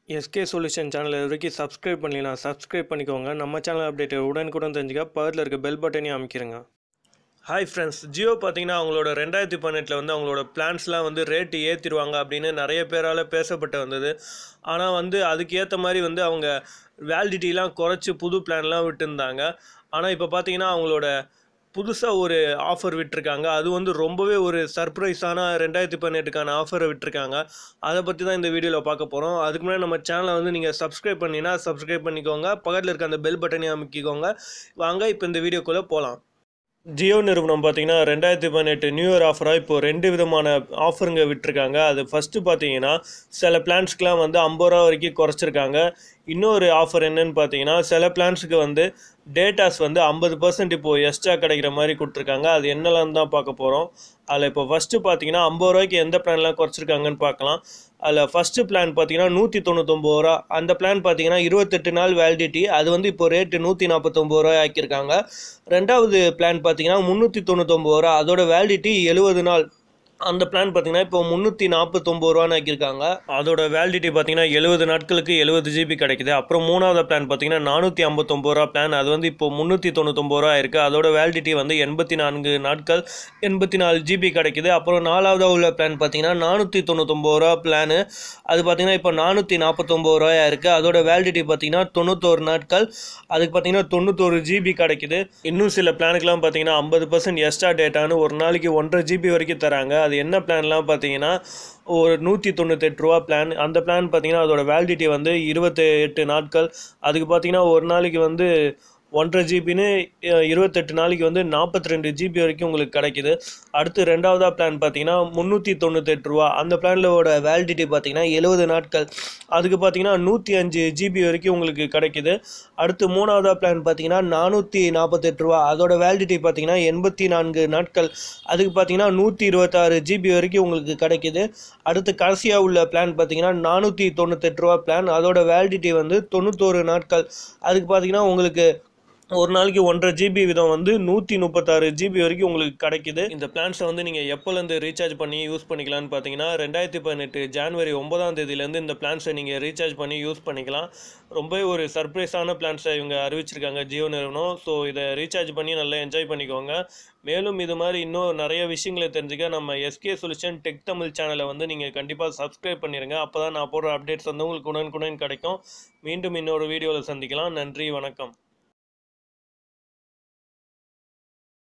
SK solution channel இது வரைக்கும் subscribe பண்ணலாம் சப்ஸ்கிரைப் பண்ணிக்கோங்க நம்ம சேனல் அப்டேட் உடனுக்குடன் தெரிஞ்சுக்க பக்கத்தில் இருக்க பெல் பட்டனையும் அமைக்கிறேங்க ஹாய் ஃப்ரெண்ட்ஸ் ஜியோ பார்த்தீங்கன்னா அவங்களோட ரெண்டாயிரத்தி பதினெட்டில் வந்து அவங்களோட பிளான்ஸ்லாம் வந்து ரேட்டு ஏற்றிடுவாங்க அப்படின்னு நிறைய பேரால் பேசப்பட்டு வந்தது ஆனால் வந்து அதுக்கு ஏற்ற மாதிரி வந்து அவங்க வேலிடிட்டிலாம் குறைச்சி புது பிளான்லாம் விட்டுருந்தாங்க ஆனால் இப்போ பார்த்தீங்கன்னா அவங்களோட புதுசாக ஒரு ஆஃபர் விட்டிருக்காங்க அது வந்து ரொம்பவே ஒரு சர்ப்ரைஸான ரெண்டாயிரத்தி பதினெட்டுக்கான ஆஃபரை விட்டிருக்காங்க அதை பற்றி தான் இந்த வீடியோவில் பார்க்க போகிறோம் அதுக்கு முன்னாடி நம்ம சேனலை வந்து நீங்கள் சப்ஸ்கிரைப் பண்ணினா சப்ஸ்கிரைப் பண்ணிக்கோங்க பக்கத்தில் இருக்க அந்த பெல் பட்டனையும் அமைக்கிக்கோங்க வாங்க இப்போ இந்த வீடியோக்குள்ளே போகலாம் ஜியோ நிறுவனம் பார்த்தீங்கன்னா ரெண்டாயிரத்தி பதினெட்டு நியூ இயர் ஆஃபராக இப்போ ரெண்டு விதமான ஆஃபருங்க விட்டுருக்காங்க அது ஃபஸ்ட்டு பார்த்தீங்கன்னா சில பிளான்ஸ்க்குலாம் வந்து ஐம்பது ரூபா வரைக்கும் குறைச்சிருக்காங்க இன்னொரு ஆஃபர் என்னன்னு பார்த்தீங்கன்னா சில பிளான்ஸுக்கு வந்து டேட்டாஸ் வந்து ஐம்பது பர்சன்ட் இப்போது எக்ஸ்ட்ரா கிடைக்கிற மாதிரி கொடுத்துருக்காங்க அது என்னலாம் தான் பார்க்க போகிறோம் அதில் இப்போ ஃபஸ்ட்டு பார்த்தீங்கன்னா ஐம்பது ரூபாய்க்கு எந்த பிளான்லாம் குறைச்சிருக்காங்கன்னு பார்க்கலாம் அதில் ஃபஸ்ட்டு பிளான் பார்த்தீங்கன்னா நூற்றி தொண்ணூத்தொம்பது ரூபா அந்த பிளான் பார்த்தீங்கன்னா இருபத்தெட்டு நாள் வேலிடிட்டி அது வந்து இப்போ ரேட்டு நூற்றி நாற்பத்தொம்பது ரூபாய் ஆக்கியிருக்காங்க ரெண்டாவது பிளான் பார்த்தீங்கன்னா முந்நூற்றி தொண்ணூத்தொம்பது ரூபா அதோட வேலிடிட்டி எழுபது நாள் அந்த பிளான் பார்த்தீங்கன்னா இப்போ முந்நூற்றி நாற்பத்தொம்பது ரூபான்னு ஆக்கியிருக்காங்க அதோட வேலிடிட்டி பார்த்தீங்கன்னா எழுபது நாட்களுக்கு எழுபது ஜிபி கிடைக்குது அப்புறம் மூணாவது பிளான் பார்த்தீங்கன்னா நானூற்றி ஐம்பத்தொம்பது ரூபா பிளான் அது வந்து இப்போ முந்நூற்றி தொண்ணூத்தொம்பது ரூபா இருக்குது அதோட வேலிடிட்டி வந்து எண்பத்தி நான்கு நாட்கள் எண்பத்தி நாலு ஜிபி கிடைக்குது அப்புறம் நாலாவதாக உள்ள பிளான் பார்த்தீங்கன்னா நானூற்றி தொண்ணூத்தொம்பது ரூபா பிளானு அது பார்த்தீங்கன்னா இப்போ நானூற்றி நாற்பத்தொம்பது ரூபாயா இருக்குது அதோட வேலிடிட்டி பார்த்தீங்கன்னா தொண்ணூத்தோரு நாட்கள் அதுக்கு பார்த்தீங்கன்னா தொண்ணூத்தோரு ஜிபி கிடைக்குது இன்னும் சில பிளானுக்குலாம் பார்த்தீங்கன்னா ஐம்பது பர்சன்ட் எக்ஸ்ட்ரா டேட்டான்னு ஒரு நாளைக்கு ஒன்றரை ஜிபி வரைக்கும் தராங்க அது என்ன பிளான்லாம் பார்த்தீங்கன்னா ஒரு நூற்றி தொண்ணூத்தெட்டு ரூபா பிளான் அந்த பிளான் பார்த்தீங்கன்னா அதோட வேலிடிட்டி வந்து இருபத்தி எட்டு நாட்கள் அதுக்கு பார்த்தீங்கன்னா ஒரு நாளைக்கு வந்து ஒன்றரை ஜிபின்னு இருபத்தெட்டு நாளைக்கு வந்து நாற்பத்தி ரெண்டு ஜிபி வரைக்கும் உங்களுக்கு கிடைக்குது அடுத்து ரெண்டாவதாக பிளான் பார்த்தீங்கன்னா முந்நூற்றி தொண்ணூத்தெட்டு ரூபா அந்த பிளானோட வேலிடிட்டி பார்த்தீங்கன்னா எழுபது நாட்கள் அதுக்கு பார்த்தீங்கன்னா நூற்றி அஞ்சு ஜிபி வரைக்கும் உங்களுக்கு கிடைக்குது அடுத்து மூணாவதாக பிளான் பார்த்தீங்கன்னா நானூற்றி நாற்பத்தெட்டு ரூபா அதோட வேலிடிட்டி பார்த்தீங்கன்னா எண்பத்தி நான்கு நாட்கள் அதுக்கு பார்த்தீங்கன்னா நூற்றி இருபத்தாறு ஜிபி வரைக்கும் உங்களுக்கு கிடைக்குது அடுத்து கடைசியாக உள்ள பிளான் பார்த்தீங்கன்னா நானூற்றி தொண்ணூத்தெட்டு ரூபா பிளான் அதோட வேலிடிட்டி வந்து தொண்ணூத்தோரு நாட்கள் அதுக்கு பார்த்தீங்கன்னா உங்களுக்கு ஒரு நாளைக்கு ஒன்றரை ஜிபி வீதம் வந்து நூற்றி முப்பத்தாறு ஜிபி வரைக்கும் உங்களுக்கு கிடைக்குது இந்த பிளான்ஸை வந்து நீங்கள் எப்போலேருந்து ரீசார்ஜ் பண்ணி யூஸ் பண்ணிக்கலாம்னு பார்த்தீங்கன்னா ரெண்டாயிரத்தி பதினெட்டு ஜான்வரி ஒன்பதாம் தேதியிலேருந்து இந்த பிளான்ஸை நீங்கள் ரீசார்ஜ் பண்ணி யூஸ் பண்ணிக்கலாம் ரொம்பவே ஒரு சர்ப்ரைஸான பிளான்ஸை இவங்க அறிவிச்சிருக்காங்க ஜியோ நிறுவனம் ஸோ இதை ரீசார்ஜ் பண்ணி நல்லா என்ஜாய் பண்ணிக்கோங்க மேலும் இது மாதிரி இன்னும் நிறைய விஷயங்களை தெரிஞ்சுக்க நம்ம எஸ்கே சொல்யூஷன் டெக் தமிழ் சேனலை வந்து நீங்கள் கண்டிப்பாக சப்ஸ்கிரைப் பண்ணிடுங்க அப்போ தான் நான் போடுற அப்டேட்ஸ் வந்து உங்களுக்கு உடனுக்குடன் கிடைக்கும் மீண்டும் இன்னொரு வீடியோவில் சந்திக்கலாம் நன்றி வணக்கம்